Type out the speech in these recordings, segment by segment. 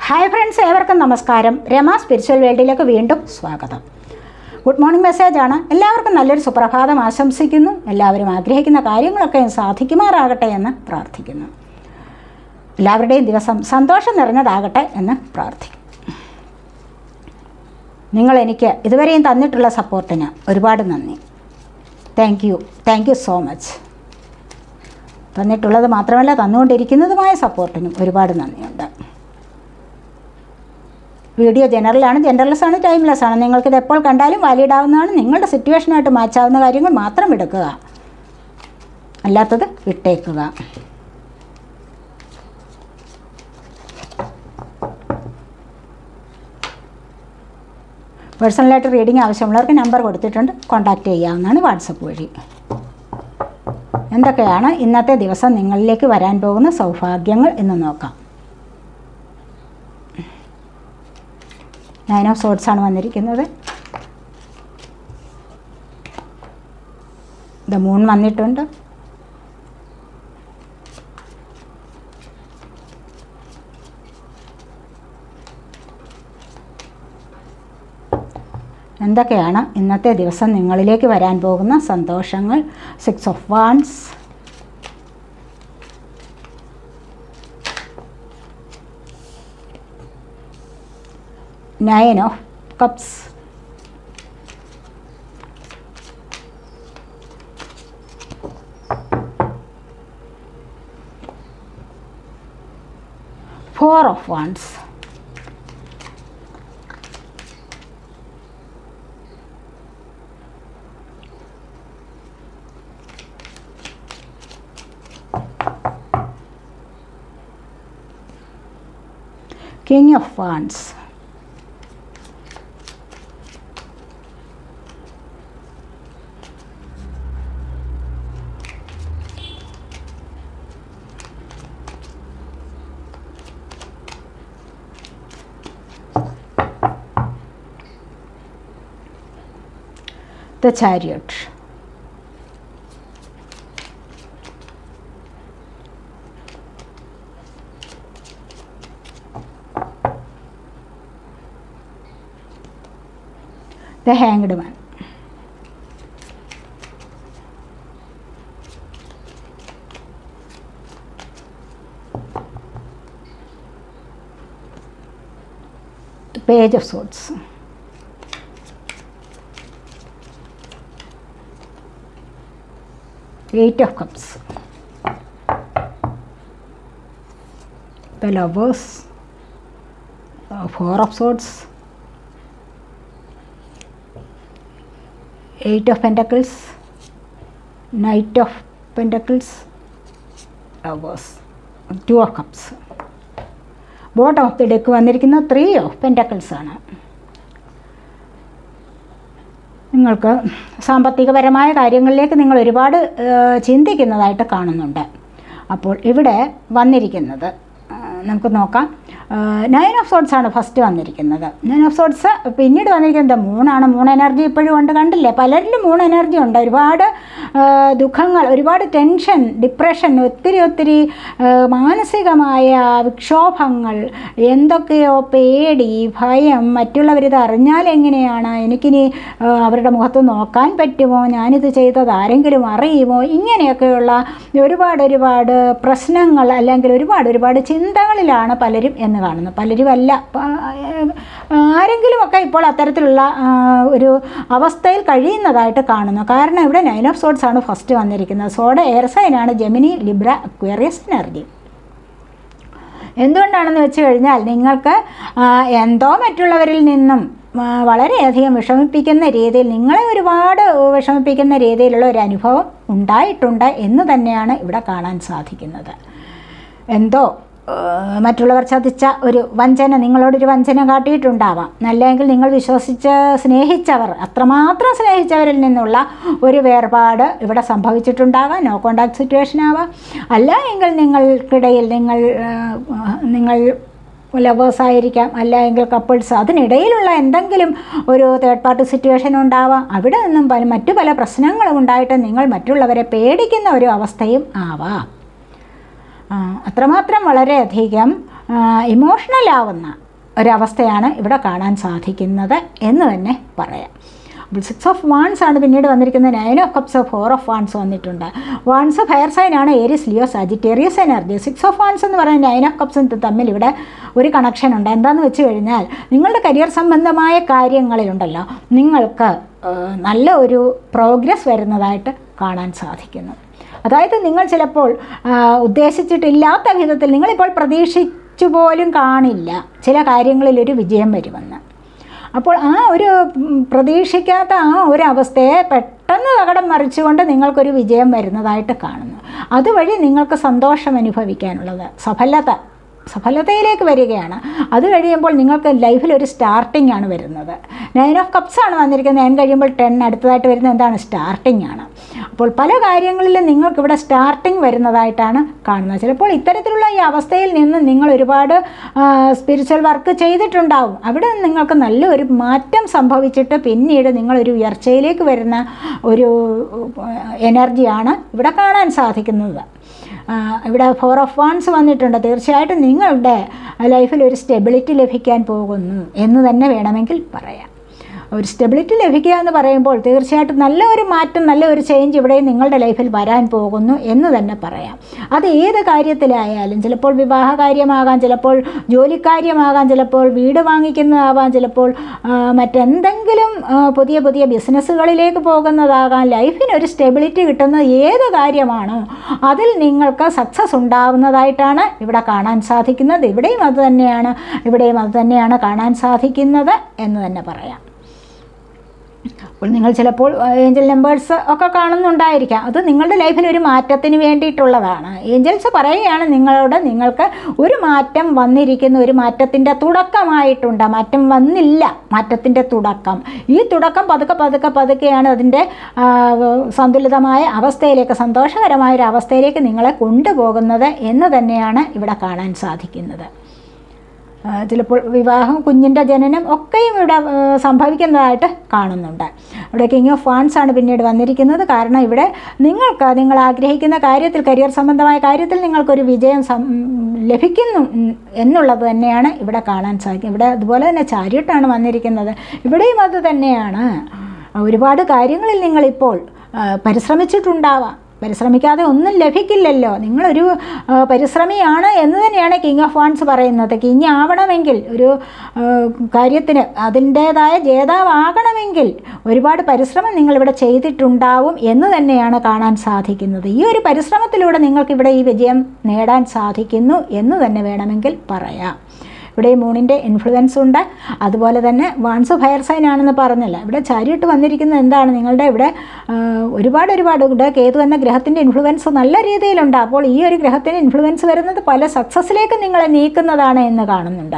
Hi friends ഏവർക്കും നമസ്കാരം Rama spiritual വേൾഡിലേക്ക് വീണ്ടും സ്വാഗതം ഗുഡ് മോർണിംഗ് മെസ്സേജാണ് എല്ലാവർക്കും നല്ലൊരു സുപ്രഭാതം ആശംസിക്കുന്നു എല്ലാവരും ആഗ്രഹിക്കുന്ന കാര്യങ്ങളൊക്കെ സാധിക്കുമാറാകട്ടെ എന്ന് പ്രാർത്ഥിക്കുന്നു എല്ലാവരുടെയും ദിവസം സന്തോഷം നിറഞ്ഞതാകട്ടെ എന്ന് പ്രാർത്ഥിക്കുന്നു നിങ്ങൾ എനിക്ക് ഇതുവരെയും തന്നിട്ടുള്ള സപ്പോർട്ടിന് ഒരുപാട് നന്ദി thank you thank you so much തന്നിട്ടുള്ളത് മാത്രമല്ല തന്നുകൊണ്ടിരിക്കുന്നതുമായ സപ്പോർട്ടിനും ഒരുപാട് നന്ദിയുണ്ട് വീഡിയോ ജനറലാണ് ജനറൽസ് ആണ് ടൈംലെസ് ആണ് നിങ്ങൾക്കിത് എപ്പോൾ കണ്ടാലും വാലിഡ് ആവുന്നതാണ് നിങ്ങളുടെ സിറ്റുവേഷനായിട്ട് മാച്ചാവുന്ന കാര്യങ്ങൾ മാത്രം എടുക്കുക അല്ലാത്തത് വിട്ടേക്കുക പേഴ്സണലായിട്ട് റീഡിംഗ് ആവശ്യമുള്ളവർക്ക് നമ്പർ കൊടുത്തിട്ടുണ്ട് കോൺടാക്റ്റ് ചെയ്യാവുന്നതാണ് വാട്സപ്പ് വഴി എന്തൊക്കെയാണ് ഇന്നത്തെ ദിവസം നിങ്ങളിലേക്ക് വരാൻ പോകുന്ന സൗഭാഗ്യങ്ങൾ എന്ന് നോക്കാം നയൻ ഓഫ് സോട്ട്സ് ആണ് വന്നിരിക്കുന്നത് ദ മൂൺ വന്നിട്ടുണ്ട് എന്തൊക്കെയാണ് ഇന്നത്തെ ദിവസം നിങ്ങളിലേക്ക് വരാൻ പോകുന്ന സന്തോഷങ്ങൾ six of wands nine of cups four of wands King of Wands. The Chariot. The Hanged Man. The Page of Swords. Eight of Cups. The Lovers. Uh, Four of Swords. Eight of Pentacles. Knight of Pentacles. Lovers. Two of Cups. Bottom of the deck വന്നിരിക്കുന്ന three of pentacles ആണ് നിങ്ങൾക്ക് സാമ്പത്തികപരമായ കാര്യങ്ങളിലേക്ക് നിങ്ങൾ ഒരുപാട് ഏഹ്, ചിന്തിക്കുന്നതായിട്ട് കാണുന്നുണ്ട് അപ്പോൾ ഇവിടെ വന്നിരിക്കുന്നത് ആ, നമുക്ക് നോക്കാം നയൻ ഓഫ് സോട്ട്സ് ആണ് ഫസ്റ്റ് വന്നിരിക്കുന്നത് നയൻ ഓഫ് സോട്ട്സ് പിന്നീട് വന്നിരിക്കുന്നത് മൂണാണ് മൂൺ എനർജി ഇപ്പോഴും ഉണ്ട് കണ്ടില്ലേ പലരിലും മൂൺ എനർജി ഉണ്ട് ഒരുപാട് ആ, ദുഃഖങ്ങൾ ഒരുപാട് ടെൻഷൻ ഡിപ്രഷൻ ഒത്തിരി ഒത്തിരി ആ, മാനസികമായ വിക്ഷോഭങ്ങൾ എന്തൊക്കെയോ പേടി ഭയം മറ്റുള്ളവരിത് അറിഞ്ഞാൽ എങ്ങനെയാണ് എനിക്കിനി ആ, അവരുടെ മുഖത്ത് നോക്കാൻ പറ്റുമോ ഞാനിത് ചെയ്തത് ആരെങ്കിലും അറിയുമോ ഇങ്ങനെയൊക്കെയുള്ള ഒരുപാട് ഒരുപാട് പ്രശ്നങ്ങൾ അല്ലെങ്കിൽ ഒരുപാട് ഒരുപാട് ചിന്തകളിലാണ് പലരും എന്ന് കാണുന്നത് പലരും അല്ല പ- ആരെങ്കിലുമൊക്കെ ഇപ്പോൾ അത്തരത്തിലുള്ള ആ, ഒരു അവസ്ഥയിൽ കഴിയുന്നതായിട്ട് കാണുന്നു കാരണം ഇവിടെ നൈൻ ഓഫ് സോട്ട്സ് ആണ് ഫസ്റ്റ് വന്നിരിക്കുന്നത് സോഡ എയർ സൈനാണ് ജെമിനി ലിബ്ര അക്വേറിയസ് എനർജി എന്തുകൊണ്ടാണെന്ന് വെച്ച് കഴിഞ്ഞാൽ നിങ്ങൾക്ക് ആ, എന്തോ മറ്റുള്ളവരിൽ നിന്നും ആ, വളരെയധികം വിഷമിപ്പിക്കുന്ന രീതിയിൽ നിങ്ങളെ ഒരുപാട് വിഷമിപ്പിക്കുന്ന രീതിയിലുള്ള ഒരു അനുഭവം ഉണ്ടായിട്ടുണ്ട് എന്ന് തന്നെയാണ് ഇവിടെ കാണാൻ സാധിക്കുന്നത് എന്തോ ആ, മറ്റുള്ളവർ ചതിച്ച ഒരു വഞ്ചന നിങ്ങളോടൊരു വഞ്ചന കാട്ടിയിട്ടുണ്ടാവാം അല്ലെങ്കിൽ നിങ്ങൾ വിശ്വസിച്ച് സ്നേഹിച്ചവർ അത്രമാത്രം സ്നേഹിച്ചവരിൽ നിന്നുള്ള ഒരു വേർപാട് ഇവിടെ സംഭവിച്ചിട്ടുണ്ടാകാം നോ കോണ്ടാക്ട് സിറ്റുവേഷൻ ആവാം അല്ല എങ്കിൽ നിങ്ങൾക്കിടയിൽ നിങ്ങൾ ആ, നിങ്ങൾ ലവേഴ്സ് ആയിരിക്കാം അല്ല എങ്കിൽ കപ്പിൾസ് അതിനിടയിലുള്ള എന്തെങ്കിലും ഒരു തേർഡ് പാർട്ടി സിറ്റുവേഷൻ ഉണ്ടാവാം അവിടെ നിന്നും പല മറ്റു പല പ്രശ്നങ്ങളും ഉണ്ടായിട്ട് നിങ്ങൾ മറ്റുള്ളവരെ പേടിക്കുന്ന ഒരു അവസ്ഥയും ആവാം ആ, അത്രമാത്രം വളരെയധികം ഇമോഷണൽ ആവുന്ന ഒരവസ്ഥയാണ് ഇവിടെ കാണാൻ സാധിക്കുന്നത് എന്ന് തന്നെ പറയാം അപ്പോൾ സിക്സ് ഓഫ് വാൺസ് ആണ് പിന്നീട് വന്നിരിക്കുന്നത് nine of cups four of wands വന്നിട്ടുണ്ട് വാൺസ് ഫയർ സൈൻ ആണ് Aries Leo Sagittarius energy six of wands എന്ന് പറയുന്നത് നയൻ ഓഫ് കപ്സും തമ്മിൽ ഇവിടെ ഒരു കണക്ഷൻ ഉണ്ട് എന്താണെന്ന് വെച്ച് കഴിഞ്ഞാൽ നിങ്ങളുടെ കരിയർ സംബന്ധമായ കാര്യങ്ങളിലുണ്ടല്ലോ നിങ്ങൾക്ക് ഏഹ്, നല്ല ഒരു പ്രോഗ്രസ് വരുന്നതായിട്ട് കാണാൻ സാധിക്കുന്നു അതായത് നിങ്ങൾ ചിലപ്പോൾ ആ, ഉദ്ദേശിച്ചിട്ടില്ലാത്ത വിധത്തിൽ നിങ്ങളിപ്പോൾ പ്രതീക്ഷിച്ചു പോലും കാണില്ല ചില കാര്യങ്ങളിൽ ഒരു വിജയം വരുമെന്ന് അപ്പോൾ ആ ഒരു ഉം, പ്രതീക്ഷിക്കാത്ത ആ ഒരു അവസ്ഥയെ പെട്ടെന്ന് തകടം മറിച്ചുകൊണ്ട് നിങ്ങൾക്കൊരു വിജയം വരുന്നതായിട്ട് കാണുന്നു അതുവഴി നിങ്ങൾക്ക് സന്തോഷം അനുഭവിക്കാനുള്ളത് സഫലത സഫലതയിലേക്ക് വരികയാണ് അത് കഴിയുമ്പോൾ നിങ്ങൾക്ക് ലൈഫിൽ ഒരു സ്റ്റാർട്ടിംഗ് ആണ് വരുന്നത് നയൻ ഓഫ് കപ്സ് ആണ് വന്നിരിക്കുന്നത് നയൻ കഴിയുമ്പോൾ ടെൻ അടുത്തതായിട്ട് വരുന്നത് എന്താണ് സ്റ്റാർട്ടിംഗ് ആണ് അപ്പോൾ പല കാര്യങ്ങളിലും നിങ്ങൾക്കിവിടെ സ്റ്റാർട്ടിംഗ് വരുന്നതായിട്ടാണ് കാണുന്നത് ചിലപ്പോൾ ഇത്തരത്തിലുള്ള ഈ അവസ്ഥയിൽ നിന്ന് നിങ്ങൾ ഒരുപാട് സ്പിരിച്വൽ വർക്ക് ചെയ്തിട്ടുണ്ടാവും അവിടെ നിങ്ങൾക്ക് നല്ലൊരു മാറ്റം സംഭവിച്ചിട്ട് പിന്നീട് നിങ്ങളൊരു ഉയർച്ചയിലേക്ക് വരുന്ന ഒരു എനർജിയാണ് ഇവിടെ കാണാൻ സാധിക്കുന്നത് ആ, ഇവിടെ ഫോർ ഓഫ് വൺസ് വന്നിട്ടുണ്ട് തീർച്ചയായിട്ടും നിങ്ങളുടെ ലൈഫിൽ ഒരു സ്റ്റെബിലിറ്റി ലഭിക്കാൻ പോകുന്നു എന്ന് തന്നെ വേണമെങ്കിൽ പറയാം ഒരു സ്റ്റെബിലിറ്റി ലഭിക്കുക എന്ന് പറയുമ്പോൾ തീർച്ചയായിട്ടും നല്ല ഒരു മാറ്റം നല്ല ഒരു ചേഞ്ച് ഇവിടെ നിങ്ങളുടെ ലൈഫിൽ വരാൻ പോകുന്നു എന്ന് തന്നെ പറയാം അത് ഏത് കാര്യത്തിലായാലും ചിലപ്പോൾ വിവാഹ കാര്യമാകാം ചിലപ്പോൾ ജോലിക്കാര്യമാകാം ചിലപ്പോൾ വീട് വാങ്ങിക്കുന്നതാവാം ചിലപ്പോൾ ആ, മറ്റെന്തെങ്കിലും ആ, പുതിയ പുതിയ ബിസിനസ്സുകളിലേക്ക് പോകുന്നതാകാം ലൈഫിന് ഒരു സ്റ്റെബിലിറ്റി കിട്ടുന്ന ഏത് കാര്യമാണോ അതിൽ നിങ്ങൾക്ക് സക്സസ് ഉണ്ടാവുന്നതായിട്ടാണ് ഇവിടെ കാണാൻ സാധിക്കുന്നത് ഇവിടെയും അത് തന്നെയാണ് ഇവിടെയും അത് തന്നെയാണ് കാണാൻ സാധിക്കുന്നത് എന്ന് തന്നെ പറയാം അപ്പോൾ നിങ്ങൾ ചിലപ്പോൾ ഏഞ്ചൽ നമ്പേഴ്സ് ഒക്കെ കാണുന്നുണ്ടായിരിക്കാം അത് നിങ്ങളുടെ ലൈഫിൽ ഒരു മാറ്റത്തിന് വേണ്ടിയിട്ടുള്ളതാണ് ഏഞ്ചൽസ് പറയുകയാണ് നിങ്ങളോട് നിങ്ങൾക്ക് ഒരു മാറ്റം വന്നിരിക്കുന്ന ഒരു മാറ്റത്തിൻ്റെ തുടക്കമായിട്ടുണ്ട് മാറ്റം വന്നില്ല മാറ്റത്തിൻ്റെ തുടക്കം ഈ തുടക്കം പതുക്കെ പതുക്കെ പതുക്കെയാണ് അതിൻ്റെ ആ, സന്തുലിതമായ അവസ്ഥയിലേക്ക് സന്തോഷകരമായ ഒരു അവസ്ഥയിലേക്ക് നിങ്ങളെ കൊണ്ടുപോകുന്നത് എന്ന് തന്നെയാണ് ഇവിടെ കാണാൻ സാധിക്കുന്നത് ആ, ചിലപ്പോൾ വിവാഹം കുഞ്ഞിൻ്റെ ജനനം ഒക്കെയും ഇവിടെ ആ, സംഭവിക്കുന്നതായിട്ട് കാണുന്നുണ്ട് ഇവിടെ കിങ് ഓഫ് ഫാൻസ് ആണ് പിന്നീട് വന്നിരിക്കുന്നത് കാരണം ഇവിടെ നിങ്ങൾക്ക് നിങ്ങൾ ആഗ്രഹിക്കുന്ന കാര്യത്തിൽ കരിയർ സംബന്ധമായ കാര്യത്തിൽ നിങ്ങൾക്കൊരു വിജയം സം ലഭിക്കുന്നു ഉം, എന്നുള്ളത് തന്നെയാണ് ഇവിടെ കാണാൻ സാധിക്കും ഇവിടെ അതുപോലെ തന്നെ ചാരിട്ടാണ് വന്നിരിക്കുന്നത് ഇവിടെയും അത് തന്നെയാണ് ഒരുപാട് കാര്യങ്ങളിൽ നിങ്ങളിപ്പോൾ ആ, പരിശ്രമിച്ചിട്ടുണ്ടാവാം പരിശ്രമിക്കാതെ ഒന്നും ലഭിക്കില്ലല്ലോ നിങ്ങളൊരു ആ, പരിശ്രമിയാണ് എന്ന് തന്നെയാണ് കിങ് ഓഫ് വാൺസ് പറയുന്നത് കിങ് ആവണമെങ്കിൽ ഒരു ആ, കാര്യത്തിന് അതിൻ്റേതായ ജേതാവാകണമെങ്കിൽ ഒരുപാട് പരിശ്രമം നിങ്ങളിവിടെ ചെയ്തിട്ടുണ്ടാവും എന്ന് തന്നെയാണ് കാണാൻ സാധിക്കുന്നത് ഈ ഒരു പരിശ്രമത്തിലൂടെ നിങ്ങൾക്കിവിടെ ഈ വിജയം നേടാൻ സാധിക്കുന്നു എന്ന് തന്നെ വേണമെങ്കിൽ പറയാം ഇവിടെ ഈ മൂണിൻ്റെ ഇൻഫ്ലുവൻസ് ഉണ്ട് അതുപോലെ തന്നെ വാൺസ് ഫയർ സൈൻ ആണെന്ന് പറഞ്ഞല്ല ഇവിടെ ചാരിയിട്ട് വന്നിരിക്കുന്നത് എന്താണ് നിങ്ങളുടെ ഇവിടെ ആ, ഒരുപാട് ഒരുപാട് ഉണ്ട് കേതു എന്ന ഗ്രഹത്തിൻ്റെ ഇൻഫ്ലുവൻസ് നല്ല രീതിയിലുണ്ട് അപ്പോൾ ഈ ഒരു ഗ്രഹത്തിൻ്റെ ഇൻഫ്ലുവൻസ് വരുന്നത് പല സക്സസ്സിലേക്ക് നിങ്ങളെ നീക്കുന്നതാണ് എന്ന് കാണുന്നുണ്ട്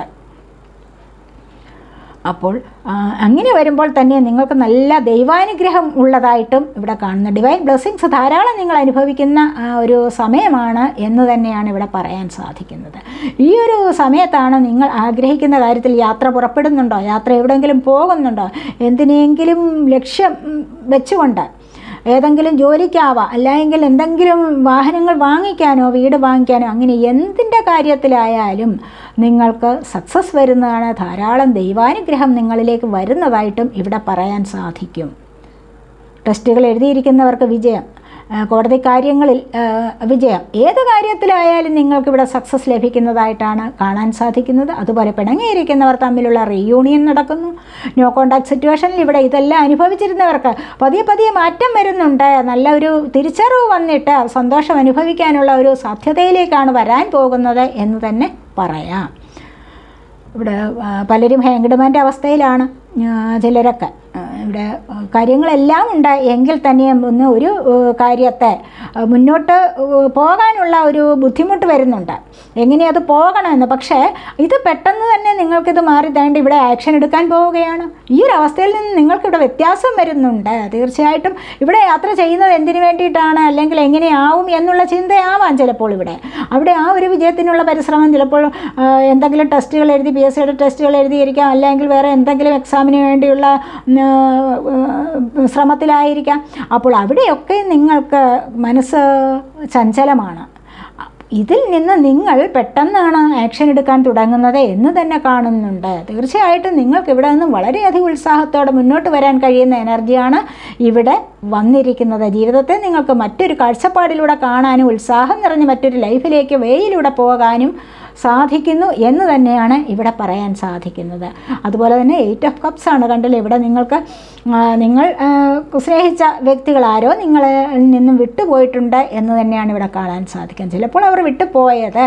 അപ്പോൾ ആ, അങ്ങനെ വരുമ്പോൾ തന്നെ നിങ്ങൾക്ക് നല്ല ദൈവാനുഗ്രഹം ഉള്ളതായിട്ടും ഇവിടെ കാണുന്നു ഡിവൈൻ ബ്ലെസ്സിങ്സ് ധാരാളം നിങ്ങൾ അനുഭവിക്കുന്ന ആ, ഒരു സമയമാണ് എന്ന് തന്നെയാണ് ഇവിടെ പറയാൻ സാധിക്കുന്നത് ഈ ഒരു സമയത്താണ് നിങ്ങൾ ആഗ്രഹിക്കുന്ന കാര്യത്തിൽ യാത്ര പുറപ്പെടുന്നുണ്ടോ യാത്ര എവിടെയെങ്കിലും പോകുന്നുണ്ടോ എന്തിനെങ്കിലും ലക്ഷ്യം ഉം, വെച്ചുകൊണ്ട് ഏതെങ്കിലും ജോലിക്കാവാം അല്ലെങ്കിൽ എന്തെങ്കിലും വാഹനങ്ങൾ വാങ്ങിക്കാനോ വീട് വാങ്ങിക്കാനോ അങ്ങനെ എന്തിൻ്റെ കാര്യത്തിലായാലും നിങ്ങൾക്ക് സക്സസ് വരുന്നതാണ് ധാരാളം ദൈവാനുഗ്രഹം നിങ്ങളിലേക്ക് വരുന്നതായിട്ടും ഇവിടെ പറയാൻ സാധിക്കും ടെസ്റ്റുകൾ എഴുതിയിരിക്കുന്നവർക്ക് വിജയം ആ, കോടതി കാര്യങ്ങളിൽ ആ, വിജയം ഏത് കാര്യത്തിലായാലും നിങ്ങൾക്കിവിടെ സക്സസ് ലഭിക്കുന്നതായിട്ടാണ് കാണാൻ സാധിക്കുന്നത് അതുപോലെ പിണങ്ങിയിരിക്കുന്നവർ തമ്മിലുള്ള റീയൂണിയൻ നടക്കുന്നു നോ കോണ്ടാക്ട് സിറ്റുവേഷനിൽ ഇവിടെ ഇതെല്ലാം അനുഭവിച്ചിരുന്നവർക്ക് പതിയെ പതിയെ മാറ്റം വരുന്നുണ്ട് നല്ല ഒരു തിരിച്ചറിവ് വന്നിട്ട് സന്തോഷം അനുഭവിക്കാനുള്ള ഒരു സാധ്യതയിലേക്കാണ് വരാൻ പോകുന്നത് എന്ന് തന്നെ പറയാം ഇവിടെ ആ, പലരും ഹാങ്ഡ്മാൻ്റെ അവസ്ഥയിലാണ് ആ, ചിലരൊക്കെ ആ, ഇവിടെ ആ, കാര്യങ്ങളെല്ലാം ഉണ്ട് എങ്കിൽ തന്നെയും ഒന്ന് ഒരു ആ, കാര്യത്തെ ആ, മുന്നോട്ട് ആ, പോകാനുള്ള ഒരു ബുദ്ധിമുട്ട് വരുന്നുണ്ട് എങ്ങനെ അത് പോകണമെന്ന് പക്ഷേ ഇത് പെട്ടെന്ന് തന്നെ നിങ്ങൾക്കിത് മാറി തേണ്ട ഇവിടെ ആക്ഷൻ എടുക്കാൻ പോവുകയാണ് ഈ ഒരു അവസ്ഥയിൽ നിന്ന് നിങ്ങൾക്കിവിടെ വ്യത്യാസം വരുന്നുണ്ട് തീർച്ചയായിട്ടും ഇവിടെ യാത്ര ചെയ്യുന്നത് എന്തിനു വേണ്ടിയിട്ടാണ് അല്ലെങ്കിൽ എങ്ങനെയാവും എന്നുള്ള ചിന്തയാവാം ചിലപ്പോൾ ഇവിടെ അവിടെ ആ ഒരു വിജയത്തിനുള്ള പരിശ്രമം ചിലപ്പോൾ ആ, എന്തെങ്കിലും ടെസ്റ്റുകൾ എഴുതി പി എസ് സിയുടെ ടെസ്റ്റുകൾ എഴുതിയിരിക്കാം അല്ലെങ്കിൽ വേറെ എന്തെങ്കിലും എക്സാമിന് വേണ്ടിയുള്ള ഉം, ആ, ശ്രമത്തിലായിരിക്കാം അപ്പോൾ അവിടെയൊക്കെ നിങ്ങൾക്ക് മനസ്സ് ചഞ്ചലമാണ് ഇതിൽ നിന്ന് നിങ്ങൾ പെട്ടെന്നാണ് ആക്ഷൻ എടുക്കാൻ തുടങ്ങുന്നത് എന്ന് തന്നെ കാണുന്നുണ്ട് തീർച്ചയായിട്ടും നിങ്ങൾക്ക് ഇവിടെ നിന്നും വളരെയധികം ഉത്സാഹത്തോടെ മുന്നോട്ട് വരാൻ കഴിയുന്ന എനർജിയാണ് ഇവിടെ വന്നിരിക്കുന്നത് ജീവിതത്തെ നിങ്ങൾക്ക് മറ്റൊരു കാഴ്ചപ്പാടിലൂടെ കാണാനും ഉത്സാഹം നിറഞ്ഞ മറ്റൊരു ലൈഫിലേക്ക് വേയിലൂടെ പോകാനും സാധിക്കുന്നു എന്ന് തന്നെയാണ് ഇവിടെ പറയാൻ സാധിക്കുന്നത് അതുപോലെ തന്നെ എയ്റ്റ് ഓഫ് കപ്സ് ആണ് കണ്ടില്ലേ ഇവിടെ നിങ്ങൾക്ക് ആ, നിങ്ങൾ ആ, സ്നേഹിച്ച വ്യക്തികൾ ആരോ നിങ്ങളെ നിന്നും വിട്ടുപോയിട്ടുണ്ട് എന്ന് തന്നെയാണ് ഇവിടെ കാണാൻ സാധിക്കുന്നത് ചിലപ്പോൾ അവർ വിട്ടുപോയത്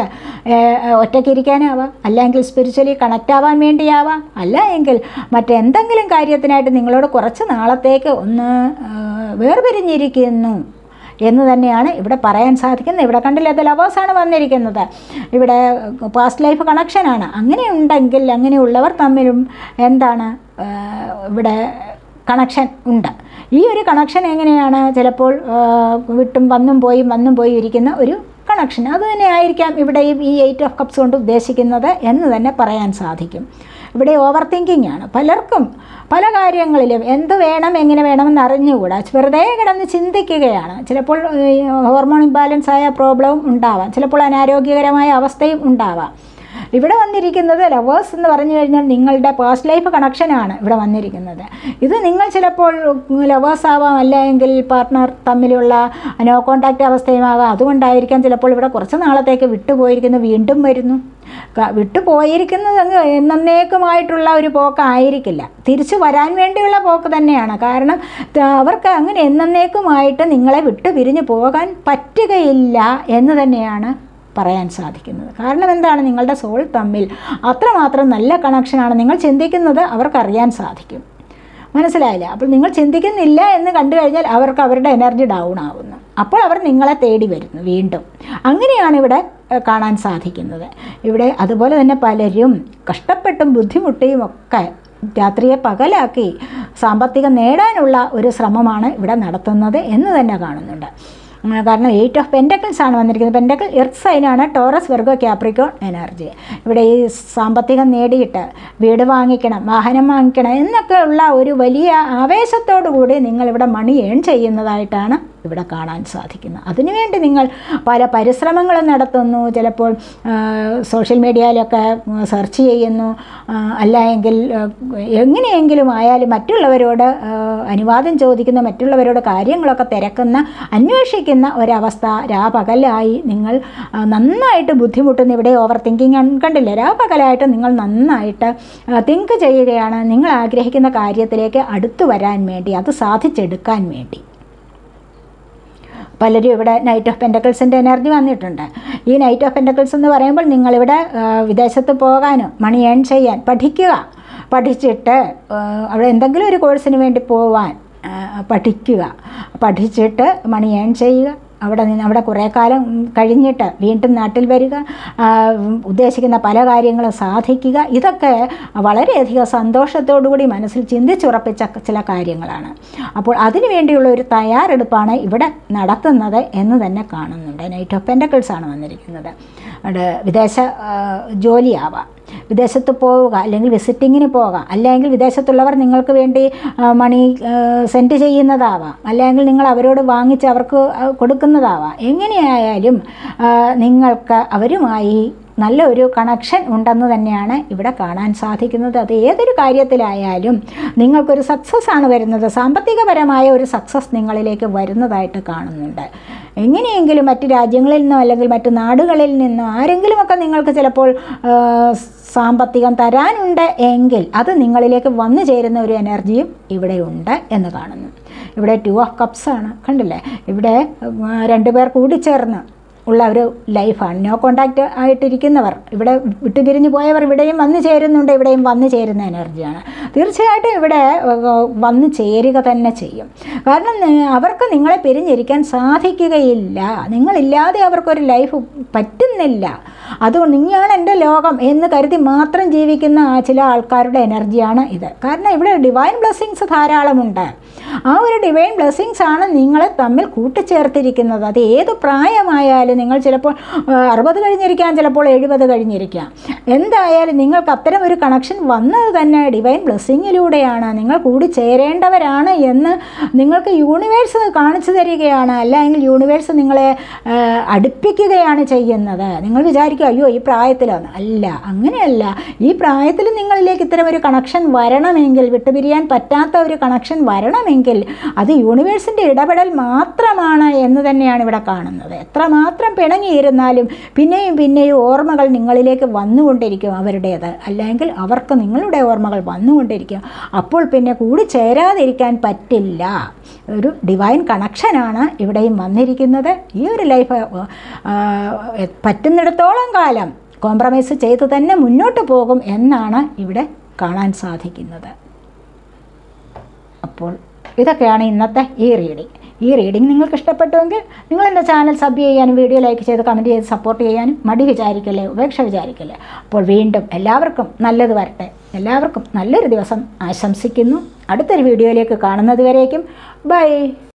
ഒറ്റയ്ക്കിരിക്കാനാവാം അല്ലെങ്കിൽ സ്പിരിച്വലി കണക്റ്റ് ആവാൻ വേണ്ടിയാവാം അല്ല എങ്കിൽ മറ്റെന്തെങ്കിലും കാര്യത്തിനായിട്ട് നിങ്ങളോട് കുറച്ച് നാളത്തേക്ക് ഒന്ന് ആ, വേർപിരിഞ്ഞിരിക്കുന്നു എന്ന് തന്നെയാണ് ഇവിടെ പറയാൻ സാധിക്കുന്നത് ഇവിടെ കണ്ടില്ല അത് ലവേഴ്സാണ് വന്നിരിക്കുന്നത് ഇവിടെ പാസ്റ്റ് ലൈഫ് കണക്ഷനാണ് അങ്ങനെ ഉണ്ടെങ്കിൽ അങ്ങനെയുള്ളവർ തമ്മിലും എന്താണ് ആ, ഇവിടെ കണക്ഷൻ ഉണ്ട് ഈ ഒരു കണക്ഷൻ എങ്ങനെയാണ് ചിലപ്പോൾ ആ, വിട്ടും വന്നും പോയി വന്നും പോയി ഇരിക്കുന്ന ഒരു കണക്ഷൻ അത് തന്നെ ആയിരിക്കാം ഇവിടെ ഈ- ഈ എയ്റ്റ് ഓഫ് കപ്സ് കൊണ്ട് ഉദ്ദേശിക്കുന്നത് എന്ന് തന്നെ പറയാൻ സാധിക്കും ഇവിടെ ഓവർ തിങ്കിങ് ആണ് പലർക്കും പല കാര്യങ്ങളിലും എന്ത് വേണം എങ്ങനെ വേണമെന്ന് അറിഞ്ഞുകൂടാ വെറുതെ കിടന്ന് ചിന്തിക്കുകയാണ് ചിലപ്പോൾ ഈ ഹോർമോൺ ഇംബാലൻസ് ആയ പ്രോബ്ലവും ഉണ്ടാവാം ചിലപ്പോൾ അനാരോഗ്യകരമായ അവസ്ഥയും ഉണ്ടാവാം ഇവിടെ വന്നിരിക്കുന്നത് ലവേഴ്സ് എന്ന് പറഞ്ഞു കഴിഞ്ഞാൽ നിങ്ങളുടെ പാസ്റ്റ് ലൈഫ് കണക്ഷനാണ് ഇവിടെ വന്നിരിക്കുന്നത് ഇത് നിങ്ങൾ ചിലപ്പോൾ ലവേഴ്സ് ആവാം അല്ലെങ്കിൽ പാർട്ട്ണർ തമ്മിലുള്ള നോ കോണ്ടാക്റ്റ് അവസ്ഥയുമാകാം അതുകൊണ്ടായിരിക്കാം ചിലപ്പോൾ ഇവിടെ കുറച്ച് നാളത്തേക്ക് വിട്ടുപോയിരിക്കുന്നു വീണ്ടും വരുന്നു ക- വിട്ടുപോയിരിക്കുന്നത് അങ്ങ് എന്നേക്കുമായിട്ടുള്ള ഒരു പോക്കായിരിക്കില്ല തിരിച്ചു വരാൻ വേണ്ടിയുള്ള പോക്ക് തന്നെയാണ് കാരണം ത- അവർക്ക് അങ്ങനെ എന്നേക്കുമായിട്ട് നിങ്ങളെ വിട്ടു പിരിഞ്ഞു പോകാൻ പറ്റുകയില്ല എന്ന് തന്നെയാണ് പറയാൻ സാധിക്കുന്നത് കാരണം എന്താണ് നിങ്ങളുടെ സോൾ തമ്മിൽ അത്രമാത്രം നല്ല കണക്ഷനാണ് നിങ്ങൾ ചിന്തിക്കുന്നത് അവർക്കറിയാൻ സാധിക്കും മനസ്സിലായില്ല അപ്പോൾ നിങ്ങൾ ചിന്തിക്കുന്നില്ല എന്ന് കണ്ടു കഴിഞ്ഞാൽ അവർക്ക് അവരുടെ എനർജി ഡൗൺ ആവുന്നു അപ്പോൾ അവർ നിങ്ങളെ തേടി വരുന്നു വീണ്ടും അങ്ങനെയാണ് ഇവിടെ ഏഹ്, കാണാൻ സാധിക്കുന്നത് ഇവിടെ അതുപോലെ തന്നെ പലരും കഷ്ടപ്പെട്ടും ബുദ്ധിമുട്ടിയും ഒക്കെ രാത്രിയെ പകലാക്കി സാമ്പത്തികം നേടാനുള്ള ഒരു ശ്രമമാണ് ഇവിടെ നടത്തുന്നത് എന്ന് തന്നെ കാണുന്നുണ്ട് ഉം, കാരണം എയ്റ്റ് ഓഫ് പെൻറ്റക്കിൾസ് ആണ് വന്നിരിക്കുന്നത് പെൻറ്റക്കിൾ എർത്ത് സൈനാണ് ടോറസ് വെർഗോ ക്യാപ്രിക്കോൺ എനർജി ഇവിടെ ഈ സാമ്പത്തികം നേടിയിട്ട് വീട് വാങ്ങിക്കണം വാഹനം വാങ്ങിക്കണം എന്നൊക്കെ ഉള്ള ഒരു വലിയ ആവേശത്തോടു കൂടി നിങ്ങളിവിടെ മണി ഏൺ ചെയ്യുന്നതായിട്ടാണ് ഇവിടെ കാണാൻ സാധിക്കുന്നത് അതിനുവേണ്ടി നിങ്ങൾ പല പരിശ്രമങ്ങളും നടത്തുന്നു ചിലപ്പോൾ ആ, സോഷ്യൽ മീഡിയയിലൊക്കെ സെർച്ച് ചെയ്യുന്നു ആ, അല്ല എങ്കിൽ ആ, എങ്ങനെയെങ്കിലും ആയാലും മറ്റുള്ളവരോട് ആ, അനുവാദം ചോദിക്കുന്ന മറ്റുള്ളവരോട് കാര്യങ്ങളൊക്കെ തിരക്കുന്ന അന്വേഷിക്കുന്ന ഒരവസ്ഥ രാപകലായി നിങ്ങൾ ആ, നന്നായിട്ട് ബുദ്ധിമുട്ടുന്ന ഇവിടെ ഓവർ തിങ്കിങ് കണ്ടില്ലേ രാപകലായിട്ട് നിങ്ങൾ നന്നായിട്ട് തിങ്ക് ചെയ്യുകയാണ് നിങ്ങൾ ആഗ്രഹിക്കുന്ന കാര്യത്തിലേക്ക് അടുത്തു വരാൻ വേണ്ടി അത് സാധിച്ചെടുക്കാൻ വേണ്ടി പലരും ഇവിടെ നൈറ്റ് ഓഫ് പെൻറ്റക്കിൾസിൻ്റെ എനർജി വന്നിട്ടുണ്ട് ഈ നൈറ്റ് ഓഫ് പെൻറ്റക്കിൾസ് എന്ന് പറയുമ്പോൾ നിങ്ങളിവിടെ ആ, വിദേശത്ത് പോകാനും മണി ഏൺ ചെയ്യാൻ പഠിക്കുക പഠിച്ചിട്ട് ആ, അവിടെ എന്തെങ്കിലും ഒരു കോഴ്സിന് വേണ്ടി പോവാൻ ആ, പഠിക്കുക പഠിച്ചിട്ട് മണി ഏൺ ചെയ്യുക അവിടെ നിന്ന് അവിടെ കുറേ കാലം കഴിഞ്ഞിട്ട് വീണ്ടും നാട്ടിൽ വരിക ആ, ഉദ്ദേശിക്കുന്ന പല കാര്യങ്ങളും സാധിക്കുക ഇതൊക്കെ വളരെയധികം സന്തോഷത്തോടുകൂടി മനസ്സിൽ ചിന്തിച്ചുറപ്പിച്ച ചില കാര്യങ്ങളാണ് അപ്പോൾ അതിനു വേണ്ടിയുള്ള ഒരു തയ്യാറെടുപ്പാണ് ഇവിടെ നടത്തുന്നത് എന്ന് തന്നെ കാണുന്നുണ്ട് നൈറ്റ് ഓഫ് പെൻറ്റക്കിൾസ് ആണ് വന്നിരിക്കുന്നത് അവിടെ വിദേശ ആ, ജോലിയാവാം വിദേശത്ത് പോവുക അല്ലെങ്കിൽ വിസിറ്റിങ്ങിന് പോകാം അല്ലെങ്കിൽ വിദേശത്തുള്ളവർ നിങ്ങൾക്ക് വേണ്ടി ആ, മണി സെൻഡ് ചെയ്യുന്നതാവാം അല്ലെങ്കിൽ നിങ്ങൾ അവരോട് വാങ്ങിച്ച് അവർക്ക് ആ, കൊടുക്കുന്നതാവാം എങ്ങനെയായാലും ആ, നിങ്ങൾക്ക് അവരുമായി നല്ല ഒരു കണക്ഷൻ ഉണ്ടെന്ന് തന്നെയാണ് ഇവിടെ കാണാൻ സാധിക്കുന്നത് അത് ഏതൊരു കാര്യത്തിലായാലും നിങ്ങൾക്കൊരു സക്സസ് ആണ് വരുന്നത് സാമ്പത്തികപരമായ ഒരു സക്സസ് നിങ്ങളിലേക്ക് വരുന്നതായിട്ട് കാണുന്നുണ്ട് എങ്ങനെയെങ്കിലും മറ്റ് രാജ്യങ്ങളിൽ നിന്നോ അല്ലെങ്കിൽ മറ്റ് നാടുകളിൽ നിന്നോ ആരെങ്കിലുമൊക്കെ നിങ്ങൾക്ക് ചിലപ്പോൾ ആ, സാമ്പത്തികം തരാനുണ്ട് എങ്കിൽ അത് നിങ്ങളിലേക്ക് വന്നു ചേരുന്ന ഒരു എനർജിയും ഇവിടെ ഉണ്ട് എന്ന് കാണുന്നു ഇവിടെ ടു ഓഫ് കപ്സ് ആണ് കണ്ടില്ലേ ഇവിടെ ഉം, രണ്ടുപേർ കൂടിച്ചേർന്ന് ഉള്ള ഒരു ലൈഫാണ് നോ കോണ്ടാക്റ്റ് ആയിട്ടിരിക്കുന്നവർ ഇവിടെ വിട്ടുപിരിഞ്ഞു പോയവർ ഇവിടെയും വന്നു ചേരുന്നുണ്ട് ഇവിടെയും വന്നു ചേരുന്ന എനർജിയാണ് തീർച്ചയായിട്ടും ഇവിടെ ഏഹ്, വന്നു ചേരുക തന്നെ ചെയ്യും കാരണം നി- അവർക്ക് നിങ്ങളെ പിരിഞ്ഞിരിക്കാൻ സാധിക്കുകയില്ല നിങ്ങളില്ലാതെ അവർക്കൊരു ലൈഫ് പറ്റുന്നില്ല അതുകൊണ്ട് നീയാണ് എൻ്റെ ലോകം എന്ന് കരുതി മാത്രം ജീവിക്കുന്ന ആ ചില ആൾക്കാരുടെ എനർജിയാണ് ഇത് കാരണം ഇവിടെ ഡിവൈൻ ബ്ലെസ്സിങ്സ് ധാരാളമുണ്ട് ആ ഒരു ഡിവൈൻ ബ്ലെസ്സിങ്സ് ആണ് നിങ്ങളെ തമ്മിൽ കൂട്ടിച്ചേർത്തിരിക്കുന്നത് അത് ഏത് പ്രായമായാലും നിങ്ങൾ ചിലപ്പോൾ അറുപത് കഴിഞ്ഞിരിക്കാം ചിലപ്പോൾ എഴുപത് കഴിഞ്ഞിരിക്കാം എന്തായാലും നിങ്ങൾക്ക് അത്തരം ഒരു കണക്ഷൻ വന്നത് തന്നെ ഡിവൈൻ ബ്ലെസ്സിങ്ങിലൂടെയാണ് നിങ്ങൾ കൂടി ചേരേണ്ടവരാണ് എന്ന് നിങ്ങൾക്ക് യൂണിവേഴ്സ് കാണിച്ചു തരികയാണ് അല്ലെങ്കിൽ യൂണിവേഴ്സ് നിങ്ങളെ ആ, അടുപ്പിക്കുകയാണ് ചെയ്യുന്നത് നിങ്ങൾ വിചാരിക്കും അയ്യോ ഈ പ്രായത്തിലാണ് അല്ല അങ്ങനെയല്ല ഈ പ്രായത്തിൽ നിങ്ങളിലേക്ക് ഇത്തരം ഒരു കണക്ഷൻ വരണമെങ്കിൽ വിട്ടുപിരിയാൻ പറ്റാത്ത ഒരു കണക്ഷൻ വരണമെങ്കിൽ അത് യൂണിവേഴ്സിൻ്റെ ഇടപെടൽ മാത്രമാണ് എന്ന് തന്നെയാണ് ഇവിടെ കാണുന്നത് എത്രമാത്രം പിണങ്ങിയിരുന്നാലും പിന്നെയും പിന്നെയും ഓർമ്മകൾ നിങ്ങളിലേക്ക് വന്നുകൊണ്ടിരിക്കും അവരുടേത് അല്ലെങ്കിൽ അവർക്ക് നിങ്ങളുടെ ഓർമ്മകൾ വന്നുകൊണ്ടിരിക്കും അപ്പോൾ പിന്നെ കൂടി ചേരാതിരിക്കാൻ പറ്റില്ല ഒരു ഡിവൈൻ കണക്ഷനാണ് ഇവിടെയും വന്നിരിക്കുന്നത് ഈ ഒരു ലൈഫ് ആ, പറ്റുന്നിടത്തോളം കാലം കോംപ്രമൈസ് ചെയ്ത് തന്നെ മുന്നോട്ട് പോകും എന്നാണ് ഇവിടെ കാണാൻ സാധിക്കുന്നത് അപ്പോൾ ഇതൊക്കെയാണ് ഇന്നത്തെ ഈ റീഡിംഗ് ഈ റീഡിംഗ് നിങ്ങൾക്ക് ഇഷ്ടപ്പെട്ടുവെങ്കിൽ നിങ്ങൾ എൻ്റെ ചാനൽ സബ് ചെയ്യാനും വീഡിയോ ലൈക്ക് ചെയ്ത് കമൻറ്റ് ചെയ്ത് സപ്പോർട്ട് ചെയ്യാനും മടി വിചാരിക്കല്ലേ ഉപേക്ഷ വിചാരിക്കല്ലേ അപ്പോൾ വീണ്ടും എല്ലാവർക്കും നല്ലത് വരട്ടെ എല്ലാവർക്കും നല്ലൊരു ദിവസം ആശംസിക്കുന്നു അടുത്തൊരു വീഡിയോയിലേക്ക് കാണുന്നത് വരേക്കും ബൈ